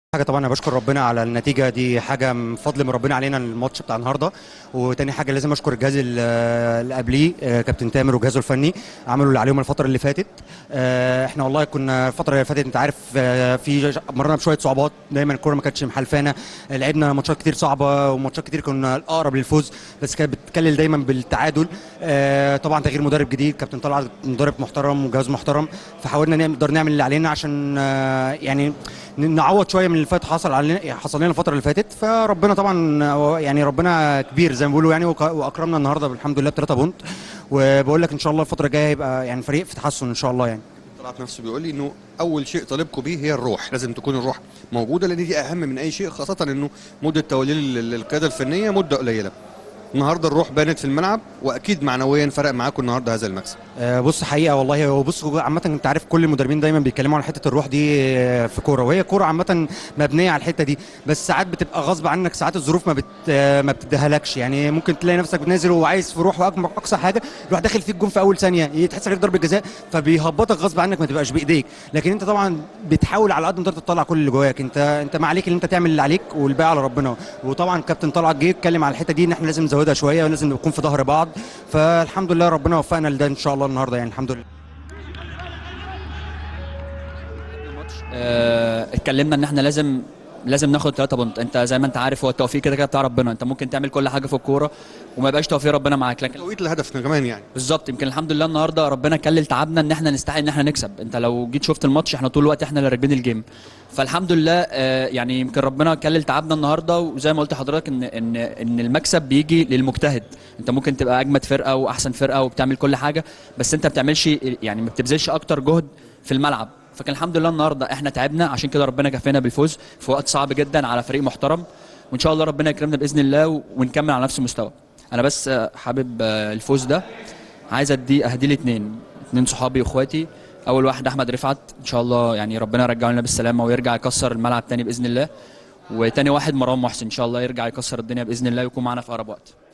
حاجه طبعا انا بشكر ربنا على النتيجه دي حاجه من فضل من ربنا علينا الماتش بتاع النهارده وتاني حاجه لازم اشكر الجهاز ال- اللي قبليه آه، كابتن تامر وجهازه الفني عملوا اللي عليهم الفتره اللي فاتت آه، احنا والله كنا الفتره اللي فاتت انت عارف آه، في ج- مرنا بشويه صعوبات دايما الكوره ما كانتش محلفانا آه، لعبنا ماتشات كتير صعبه وماتشات كتير كنا الاقرب للفوز بس كانت بتكلل دايما بالتعادل آه، طبعا تغيير مدرب جديد كابتن طلعت مدرب محترم وجهاز محترم فحاولنا نقدر نعمل اللي علينا عشان آه، يعني نعوض شويه من اللي فات حصل علينا حصل لنا الفتره اللي فاتت فربنا طبعا يعني ربنا كبير زي ما بيقولوا يعني وك- واكرمنا النهارده الحمد لله بثلاثه بونت وبقول لك ان شاء الله الفتره الجايه هيبقى يعني فريق في تحسن ان شاء الله يعني طلعت نفسه بيقول لي انه اول شيء طالبكم بيه هي الروح لازم تكون الروح موجوده لان دي اهم من اي شيء خاصه انه مده توليه ال- القياده الفنيه مده قليله النهارده الروح بانت في الملعب واكيد معنويا فرق معاكم النهارده هذا المكسب آه، بص حقيقه والله هو بص هو عامه انت عارف كل المدربين دايما بيتكلموا على حته الروح دي آه، في كوره وهي كوره عامه مبنيه على الحته دي بس ساعات بتبقى غصب عنك ساعات الظروف ما بت آه، ما بتديهالكش يعني ممكن تلاقي نفسك نازل وعايز في روح واجمل اقصى حاجه يروح داخل فيك جون في اول ثانيه تحس عليك ضربه جزاء فبيهبطك غصب عنك ما تبقاش بايديك لكن انت طبعا بتحاول على قد ما تقدر تطلع كل اللي جواك انت انت ما عليك ان انت تعمل اللي عليك والباقي على ربنا وطبعا كابتن طلعت جه اتكلم على الحته دي ان احنا لازم نزودها شويه ولازم نكون في ظهر بعض فالحمد لله ربنا وفقنا لده ان شاء الله النهارده يعني الحمد لله آه، اتكلمنا ان احنا لازم لازم ناخد 3 بونت انت زي ما انت عارف هو التوفيق كده كده بتاع ربنا انت ممكن تعمل كل حاجه في الكوره وما يبقاش توفيق ربنا معاك لكن توقيت الهدف كمان يعني بالظبط يمكن الحمد لله النهارده ربنا كلل تعبنا ان احنا نستحق ان احنا نكسب انت لو جيت شفت الماتش احنا طول الوقت احنا اللي راكبين الجيم فالحمد لله آه، يعني يمكن ربنا كلل تعبنا النهارده وزي ما قلت لحضرتك ان ان ان المكسب بيجي للمجتهد انت ممكن تبقى اجمد فرقه واحسن فرقه وبتعمل كل حاجه بس انت ما بتعملش يعني ما بتبذلش اكتر جهد في الملعب فكان الحمد لله النهارده احنا تعبنا عشان كده ربنا كفانا بالفوز في وقت صعب جدا على فريق محترم وان شاء الله ربنا يكرمنا باذن الله و- ونكمل على نفس المستوى انا بس آه، حابب آه، الفوز ده عايز ادي اهدي لي اتنين اتنين صحابي واخواتي اول واحد احمد رفعت ان شاء الله يعني ربنا يرجعه لنا بالسلامه ويرجع يكسر الملعب تاني باذن الله وتاني واحد مروان محسن ان شاء الله يرجع يكسر الدنيا باذن الله ويكون معانا في اقرب وقت